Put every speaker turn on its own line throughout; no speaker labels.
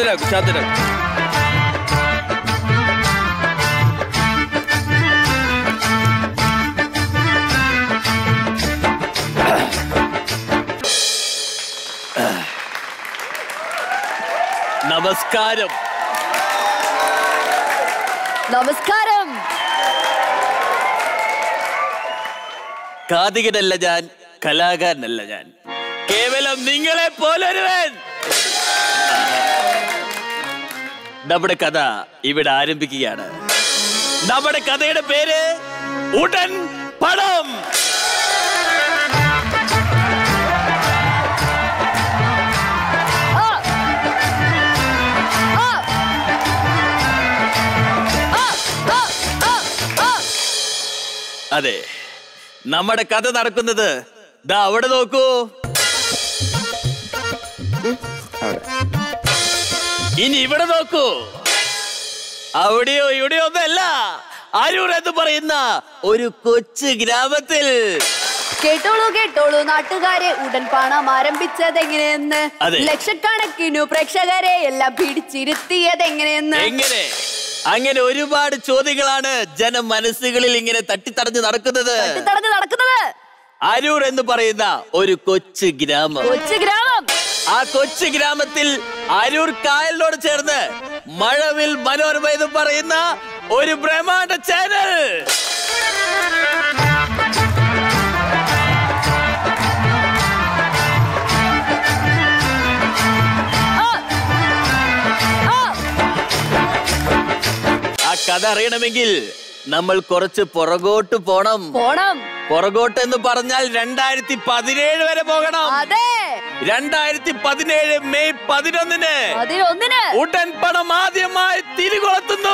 ശാന്തരാകും ശാന്തരാകും നമസ്കാരം
നമസ്കാരം
കാതികനല്ല ഞാൻ കലാകാരനല്ല ഞാൻ കേവലം നിങ്ങളെ പോലൊരുവൻ നമ്മുടെ കഥ ഇവിടെ ആരംഭിക്കുകയാണ് നമ്മുടെ കഥയുടെ പേര് ഉടൻ പണം
ആ. ആ. ആ. ആ. ആ. ആ.
അതെ നമ്മുടെ കഥ നടക്കുന്നത് ദാ അവിടെ നോക്കൂ ഇനി ഇവിടെ നോക്കൂ അവിടെയോ ഇവിടെയോ ഒന്നല്ല അരൂർ എന്ന് പറയുന്ന ഒരു കൊച്ചു ഗ്രാമത്തിൽ
കേട്ടോളൂ കേട്ടോളൂ നാട്ടുകാരെ ഉടൻ പണം ആരംഭിച്ചത് എങ്ങനെയെന്ന്
അതെ.
ലക്ഷക്കണക്കിനു പ്രേക്ഷകരെ എല്ലാം പിടിച്ചിരുത്തിയത് എങ്ങനെയെന്ന്
എങ്ങനെ അങ്ങനെ ഒരുപാട് ചോദ്യങ്ങളാണ് ജനമനസ്സുകളിൽ ഇങ്ങനെ തട്ടിത്തടഞ്ഞ് നടക്കുന്നത്
തടഞ്ഞു നടക്കുന്നത്
അരൂർ എന്ന് പറയുന്ന ഒരു കൊച്ചു ഗ്രാമം
കൊച്ചു ഗ്രാമം
ആ കൊച്ചു ഗ്രാമത്തിൽ അരൂർ കായലിനോട് ചേർന്ന് മഴവിൽ മനോരമ എന്ന് പറയുന്ന ഒരു ബ്രഹ്മാണ്ഡ ചാനൽ
ആ. ആ.
ആ കഥ അറിയണമെങ്കിൽ നമ്മൾ കുറച്ച് പുറകോട്ട് പോണം
പോണം
പുറകോട്ട് എന്ന് പറഞ്ഞാൽ രണ്ടായിരത്തി പതിനേഴ് വരെ പോകണം
അതെ
രണ്ടായിരത്തി പതിനേഴ് മെയ് പതിനൊന്നിന്
അതിലൊന്നിന്
ഉടൻ പണം ആദ്യമായി തിരികൊളുത്തുന്നു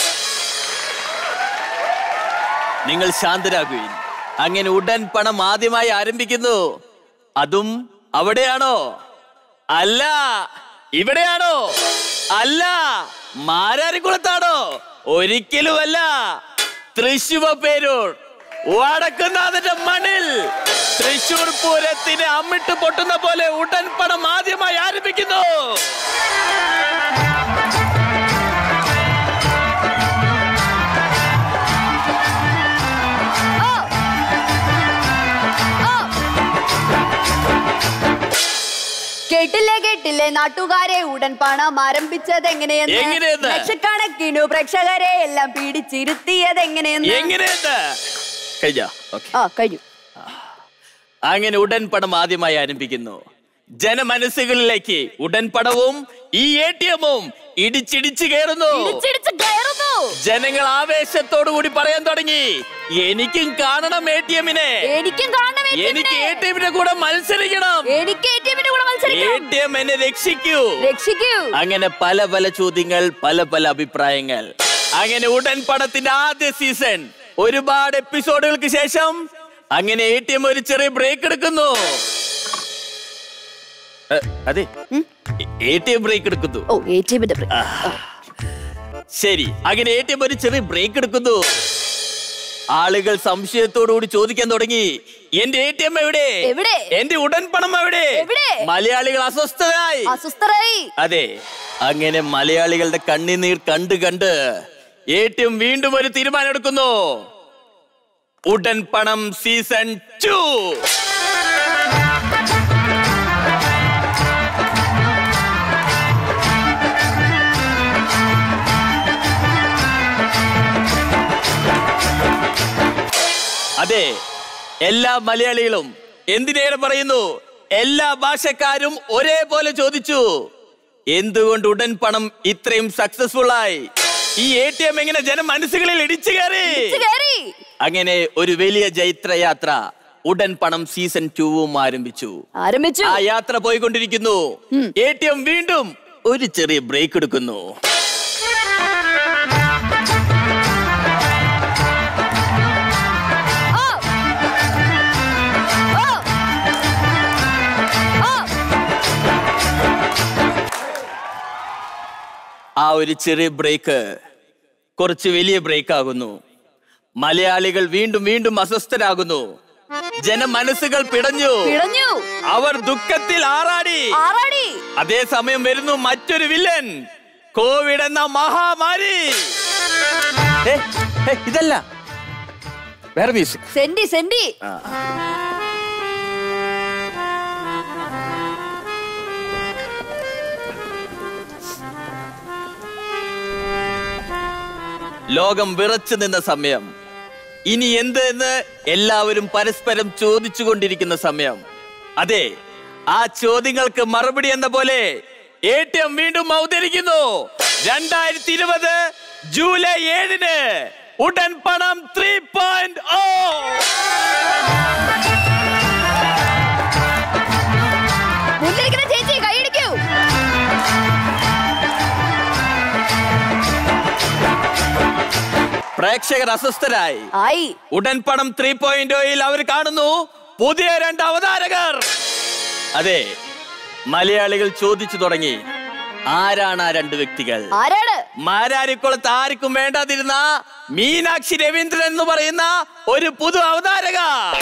നിങ്ങൾ ശാന്തരാകുവിൻ അങ്ങനെ ഉടൻ പണം ആദ്യമായി ആരംഭിക്കുന്നു അതും അവിടെയാണോ അല്ല ഇവിടെയാണോ അല്ല മാരാരിക്കുളത്താണോ ഒരിക്കലുമല്ല തൃശൂർ പേരൂർ വടക്കുന്നാഥന്റെ മണ്ണിൽ തൃശൂർ പൂരത്തിന് അമ്മിട്ട് പൊട്ടുന്ന പോലെ ഉടൻ പണം ആദ്യമായി ആരംഭിക്കുന്നു
ആ. ആ. കേട്ടില്ലേ കേട്ടില്ലേ നാട്ടുകാരെ ഉടൻ പണം ആരംഭിച്ചത് എങ്ങനെയെന്ന്
എങ്ങനെയെന്ന്?
ലക്ഷക്കണക്കിനു പ്രേക്ഷകരെ എല്ലാം പിടിച്ചിരുത്തിയത് എങ്ങനെയെന്ന്
എങ്ങനെയെന്ന് കഴിഞ്ഞ ഓക്കെ
ആ കഴിഞ്ഞു
അങ്ങനെ ഉടൻ പണം ആദ്യമായി ആരംഭിക്കുന്നു ജനമനസ്സുകളിലേക്ക് ഉടൻ പണവും ഈ എ ടി എമ്മും ഇടിച്ചിടിച്ച് കയറുന്നു
ഇടിച്ചിടിച്ച് കയറുന്നു
ജനങ്ങൾ ആവേശത്തോടു കൂടി പറയാൻ തുടങ്ങി എനിക്കും കാണണം എ ടി എമ്മിനെ
എനിക്കും കാണണം ATM നെ.
എനിക്ക് എ ടി എമ്മിന്റെ കൂടെ മത്സരിക്കണം
എനിക്ക് എ ടി എമ്മിന്റെ കൂടെ
എ
മത്സരിക്കണം
ടി എം എന്നെ രക്ഷിക്കൂ
രക്ഷിക്കൂ
അങ്ങനെ പല പല ചോദ്യങ്ങൾ പല പല അഭിപ്രായങ്ങൾ അങ്ങനെ ഉടൻ പണത്തിന്റെ ആദ്യ സീസൺ ഒരുപാട് എപ്പിസോഡുകൾക്ക് ശേഷം അങ്ങനെ എ ടി എം ഒരു ചെറിയ ബ്രേക്ക് എടുക്കുന്നു എ, അതെ എ ടി എം ബ്രേക്ക് എടുക്കുന്നു
ഓ എ ടി എമ്മിന്റെ
ശരി അങ്ങനെ എ ടി എം ഒരു ചെറിയ ബ്രേക്ക് എടുക്കുന്നു ആളുകൾ സംശയത്തോടുകൂടി ചോദിക്കാൻ തുടങ്ങി എന്റെ എ ടി എം എവിടെ
എവിടെ?
എന്റെ ഉടൻ പണം എവിടെ
എവിടെ?
മലയാളികൾ അസ്വസ്ഥരായി
അസ്വസ്ഥരായി
അതെ അങ്ങനെ മലയാളികളുടെ കണ്ണുനീർ കണ്ട് കണ്ട് ഏറ്റവും വീണ്ടും ഒരു തീരുമാനം എടുക്കുന്നു ഉടൻ പണം സീസൺ ടു അതെ എല്ലാ മലയാളികളും എന്തിനേറെ പറയുന്നു എല്ലാ ഭാഷക്കാരും ഒരേപോലെ ചോദിച്ചു എന്തുകൊണ്ട് ഉടൻ പണം ഇത്രയും സക്സസ്ഫുൾ ആയി ഈ എ ടി എം എങ്ങനെ ജനം മനസ്സുകളിൽ ഇടിച്ചു കയറി
കയറി
അങ്ങനെ ഒരു വലിയ ജൈത്രയാത്ര ഉടൻ പണം സീസൺ ടൂവും ആരംഭിച്ചു
ആരംഭിച്ചു
ആ യാത്ര പോയിക്കൊണ്ടിരിക്കുന്നു എ ടി എം വീണ്ടും ഒരു ചെറിയ ബ്രേക്ക് എടുക്കുന്നു
ഓ. ഓ. ഓ.
ആ ഒരു ചെറിയ ബ്രേക്ക് കുറച്ച് വലിയ ബ്രേക്ക് ആകുന്നു മലയാളികൾ വീണ്ടും വീണ്ടും അസ്വസ്ഥരാകുന്നു ജനമനസ്സുകൾ പിടഞ്ഞു
പിടഞ്ഞു
അവർ ദുഃഖത്തിൽ ആറാടി
ആറാടി
അതേസമയം വരുന്നു മറ്റൊരു വില്ലൻ കോവിഡ് എന്ന മഹാമാരി ഏ, ഏ, ഇതല്ല വേറെ മ്യൂസിക്
സെന്റി സെന്റി
ലോകം വിറച്ചു നിന്ന സമയം ഇനി എന്ത് എന്ന് എല്ലാവരും പരസ്പരം ചോദിച്ചുകൊണ്ടിരിക്കുന്ന സമയം അതെ ആ ചോദ്യങ്ങൾക്ക് മറുപടി എന്ന പോലെ എ ടി എം വീണ്ടും അവതരിക്കുന്നു രണ്ടായിരത്തി ഇരുപത് ജൂലൈ ഏഴിന് ഉടൻ പണം ത്രീ പോയിന്റ് ഓ
മുന്നിലിരിക്കുന്ന ചേച്ചി കൈയടിക്കൂ
പ്രേക്ഷകർ അസ്വസ്ഥരായി
ആയി
ഉടൻ പണം ത്രീ പോയിന്റ് ഓയിൽ അവർ കാണുന്നു പുതിയ രണ്ട് അവതാരകർ അതെ മലയാളികൾ ചോദിച്ചു തുടങ്ങി ആരാണ് ആ രണ്ട് വ്യക്തികൾ
ആരാണ്
മാരാരിക്കുളത്ത് ആർക്കും വേണ്ടാതിരുന്ന മീനാക്ഷി രവീന്ദ്രൻ എന്ന് പറയുന്ന ഒരു പുതു അവതാരക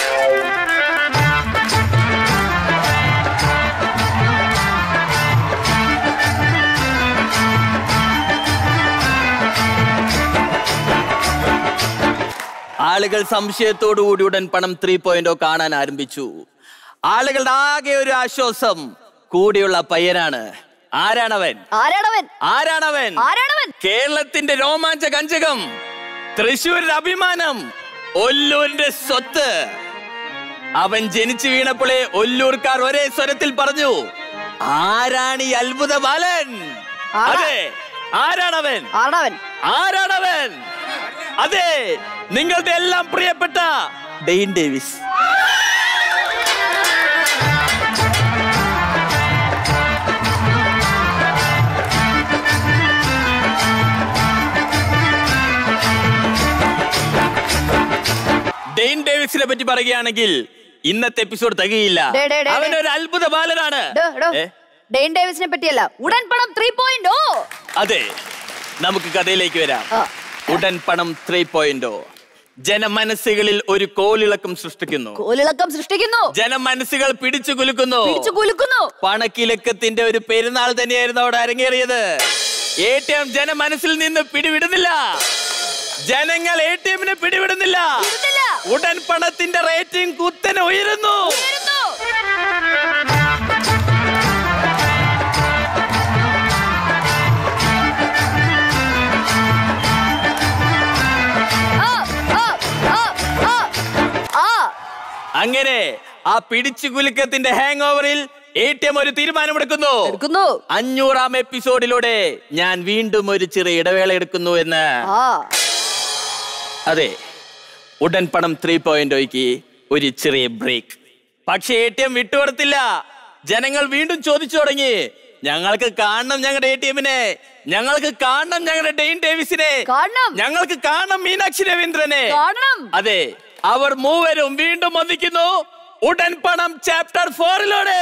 ആളുകൾ സംശയത്തോടുകൂടി ഉടൻ പണം ത്രീ പോയിന്റ് കാണാൻ ആരംഭിച്ചു ആളുകളുടെ ആകെ ഒരു ആശ്വാസം കൂടിയുള്ള പയ്യനാണ് ആരാണവൻ
ആരാണവൻ
ആരാണവൻ
ആരാണവൻ
കേരളത്തിന്റെ രോമാഞ്ച കഞ്ചകം തൃശൂരിന്റെ അഭിമാനം ഒല്ലൂരിന്റെ സ്വത്ത് അവൻ ജനിച്ചു വീണപ്പോഴേ ഒല്ലൂർക്കാർ ഒരേ സ്വരത്തിൽ പറഞ്ഞു ആരാണ് ഈ അത്ഭുത ബാലൻ
ആരാ?
അതെ ആരാണവൻ
ആരാണവൻ
ആരാണവൻ അതെ നിങ്ങളുടെ എല്ലാം പ്രിയപ്പെട്ട ഡെയിൻ ഡേവിസ് ഡെയിൻ ഡേവിസിനെ പറ്റി പറയുകയാണെങ്കിൽ ഇന്നത്തെ എപ്പിസോഡ് തികയില്ല
ഡേ, ഡേ, ഡേ, ഡേ.
അവൻ ഒരു അത്ഭുത ബാലനാണ്
ഡോ, ഡോ.
ഏ?
ഡെയിൻ ഡേവിസിനെ പറ്റിയല്ല ഉടൻ പണം ത്രീ പോയിന്റ് ഓ
അതെ നമുക്ക് കഥയിലേക്ക് വരാം
ആ.
ഉടൻ പണം ത്രീ പോയിന്റോ ജനമനസ്സുകളിൽ ഒരു കോലിളക്കം സൃഷ്ടിക്കുന്നു
കോലിളക്കം സൃഷ്ടിക്കുന്നു
ജനമനസ്സുകൾ പിടിച്ചു കുലുക്കുന്നു
പിടിച്ചു കുലുക്കുന്നു
പണക്കിലക്കത്തിന്റെ ഒരു പെരുന്നാൾ തന്നെയായിരുന്നു അവിടെ അരങ്ങേറിയത് എ ടി എം ജനമനസ്സിൽ നിന്ന് പിടിവിടുന്നില്ല ജനങ്ങൾ എ ടി എമ്മിനെ പിടിവിടുന്നില്ല
ഇരുന്നില്ല.
ഉടൻ പണത്തിന്റെ റേറ്റിംഗ് കുത്തനെ ഉയരുന്നു
ഉയരുന്നു. ആ, ആ, ആ, ആ, ആ.
അങ്ങനെ ആ പിടിച്ചു കുലുക്കത്തിന്റെ hang over A T M ഒരു തീരുമാനമെടുക്കുന്നു
എടുക്കുന്നു
അഞ്ഞൂറാം എപ്പിസോഡിലൂടെ ഞാൻ വീണ്ടും ഒരു ചെറിയ ഇടവേള എടുക്കുന്നു എന്ന്
ആ
അതെ ഉടൻ പണം ത്രീ പോയിന്റ് ഒരു ചെറിയ ബ്രേക്ക് പക്ഷെ എ ടി എം വിട്ടുകൊടുത്തില്ല ജനങ്ങൾ വീണ്ടും ചോദിച്ചു തുടങ്ങി ഞങ്ങൾക്ക് കാണണം ഞങ്ങളുടെ എ ടി എമ്മിനെ ഞങ്ങൾക്ക് കാണണം ഞങ്ങളുടെ ഡെയിൻ ഡേവിസിനെ
കാണണം.
ഞങ്ങൾക്ക് കാണണം മീനാക്ഷി രവീന്ദ്രനെ
കാണണം
അതെ അവർ മൂവരും വീണ്ടും വന്നിക്കുന്നു ഉടൻ പണം ചാപ്റ്റർ ഫോറിലൂടെ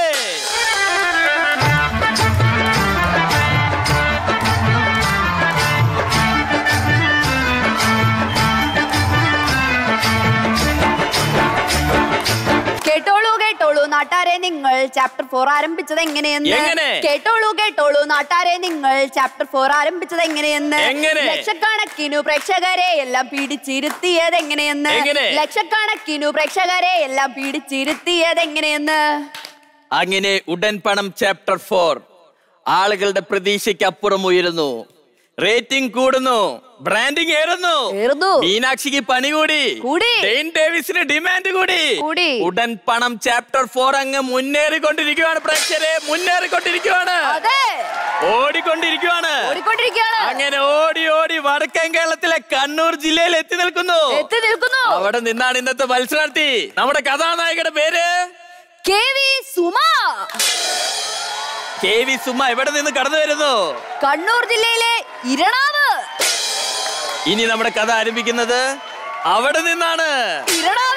കേട്ടോളൂ കേട്ടോളൂ നാട്ടാരെ നിങ്ങൾ ചാപ്റ്റർ ഫോർ ആരംഭിച്ചത് എങ്ങനെയെന്ന്
എങ്ങനെ?
കേട്ടോളൂ കേട്ടോളൂ നാട്ടാരെ നിങ്ങൾ ചാപ്റ്റർ ഫോർ ആരംഭിച്ചത് എങ്ങനെയെന്ന്
എങ്ങനെ?
ലക്ഷക്കണക്കിനു പ്രേക്ഷകരെ എല്ലാം പിടിച്ചിരുത്തിയത് എങ്ങനെയെന്ന്
എങ്ങനെ?
ലക്ഷക്കണക്കിനു പ്രേക്ഷകരെ എല്ലാം പിടിച്ചിരുത്തിയത് എങ്ങനെയെന്ന്
അങ്ങനെ ഉടൻ പണം ചാപ്റ്റർ ഫോർ ആളുകളുടെ പ്രതീക്ഷയ്ക്ക് അപ്പുറം ഉയരുന്നു റേറ്റിംഗ് കൂടുന്നു ബ്രാൻഡിംഗ് ഏറുന്നു
ഏറുന്നു.
മീനാക്ഷിക്ക് പണി കൂടി
കൂടി.
ഡെയിൻ ഡേവിസിന് ഡിമാൻഡ് കൂടി
കൂടി.
ഉടൻ പണം ചാപ്റ്റർ ഫോർ അങ്ങ് മുന്നേറിക്കൊണ്ടിരിക്കുകയാണ് പ്രേക്ഷകരെ മുന്നേറിക്കൊണ്ടിരിക്കുകയാണ്
അതെ
ഓടിക്കൊണ്ടിരിക്കുകയാണ്
ഓടിക്കൊണ്ടിരിക്കുകയാണ്
അങ്ങനെ ഓടി ഓടി വടക്കൻ കേരളത്തിലെ കണ്ണൂർ ജില്ലയിൽ എത്തി നിൽക്കുന്നു
എത്തി നിൽക്കുന്നു
അവിടെ നിന്നാണ് ഇന്നത്തെ മത്സരാർത്ഥി നമ്മുടെ കഥാനായകയുടെ പേര്
K V Suma
K V Suma എവിടെ നിന്ന് കടന്നു വരുന്നു
കണ്ണൂർ ജില്ലയിലെ ഇരണാവ്
ഇനി നമ്മുടെ കഥ ആരംഭിക്കുന്നത് അവിടെ നിന്നാണ്
ഇരണാവ്